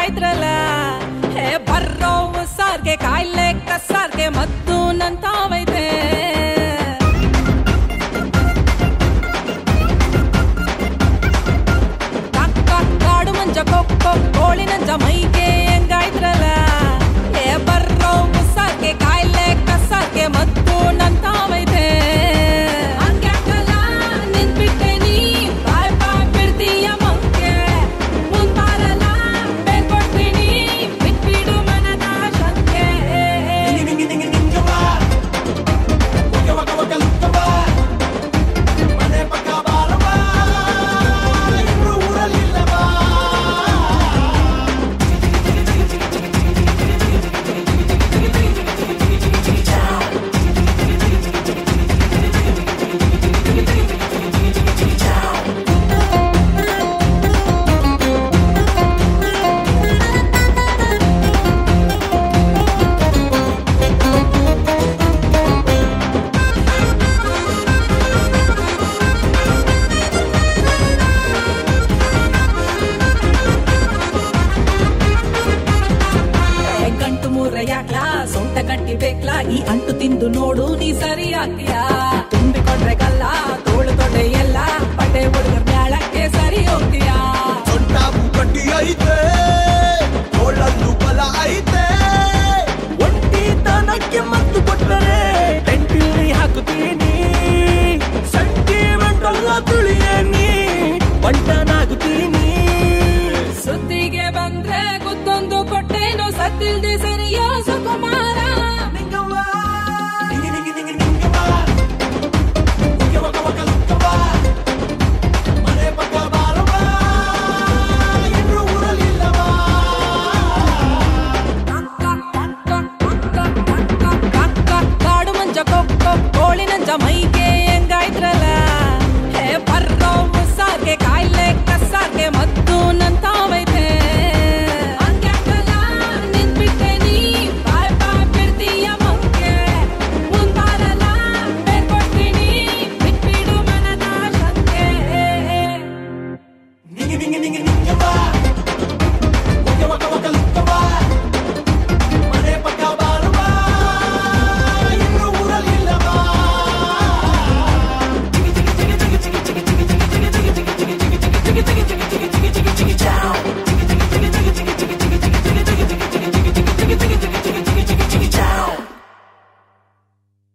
ಹೆಂಗಾಯ್ತ್ರಲ್ಲ ಹೇ ಬರ್ರೋ ಸಾರ್ಗೆ ಕಾಯಿಲೆ ಕಸಾರ್ಗೆ ಮದ್ದು ನಂತಾವೈತೆ ಕಕ್ಕ ಕಾಡು ಮಂಜ ಕೊಕ್ಕೊ ಕೋಳಿ ನಂಜ ಮೈಗೆ ಹೆಂಗಾಯ್ತ್ರಲ್ಲ ಹೇ ಬರ್ರೋ ಸಾರ್ಗೆ ಕಾಯಿಲೆ ಕಸಾರ್ಗೆ ಮದ್ದು ನಂತಾವೈತೆ ಹಂಗ್ಯಾಕಲ್ಲ ನಿಂತ್ಬಿಟ್ಟೆ ನೀ ಬಾಯ್ ಬಾಯ್ ಬಿಡ್ತೀಯ ಮಂಗೆ ಮುಂಬಾರಲ್ಲ ಬೇಕೊಡ್ತೀನಿ ಬಿಟ್ಬಿಡು ಮನದ ಶಂಕೆ ನಿಂಗಿ ನಿಂಗಿ ನಿಂಗವ ಒಕೆ ಒಕ ಒಕ ಲುಕ್ಕವ ಮನೆ ಪಕ್ಕ ಬಾರವ ಇಬ್ರು ಊರಲ್ಲಿಲ್ಲವ ಏ ಗಂಟು ಮೂರ ಯಾಕ್ಲಾ ಸೊಂಟ ಗಂಟಿ ಬೇಕ್ಲಾ ಈ ಅಂಟು ತಿಂದು ನೋಡು ನೀ ಸರಿ ಆಗ್ತೀಯಾ ತುಂಬಿಕೊಂಡ್ರೆ ಕಲ್ಲ ತೋಳು ತೊಡೆ ಎಲ್ಲ ಬಟ್ಟೆ ಹುಡುಗರ ಮ್ಯಾಳಕ್ಕೆ ಸರಿ ಹೋಗ್ತೀಯಾ ಸೊಂಟಾವು ಗಟ್ಟಿ ಐತೆ ತೋಳಲ್ಲೂ ಬಲ ಐತೆ ಒಂಟಿತನಕ್ಕೆ ಮದ್ದು ಕೊಟ್ಟರೆ ಟೆಂಟಿಲ್ಲಿ ಹಾಕುತ್ತೀನಿ ಸೆಂಟಿಮೆಂಟ್ ಅಲ್ಲ ತುಳಿಯೇನಿ ಬಂಟನಾಗುತ್ತೀನಿ ಸುದ್ದಿಗೆ ಬಂದ್ರೆ ಗುದ್ದೊಂದು ಕೊಟ್ಟೇನು ಸತ್ತಿಲ್ದೆ ಸರಿಯೋ ಸುಕುಮಾರ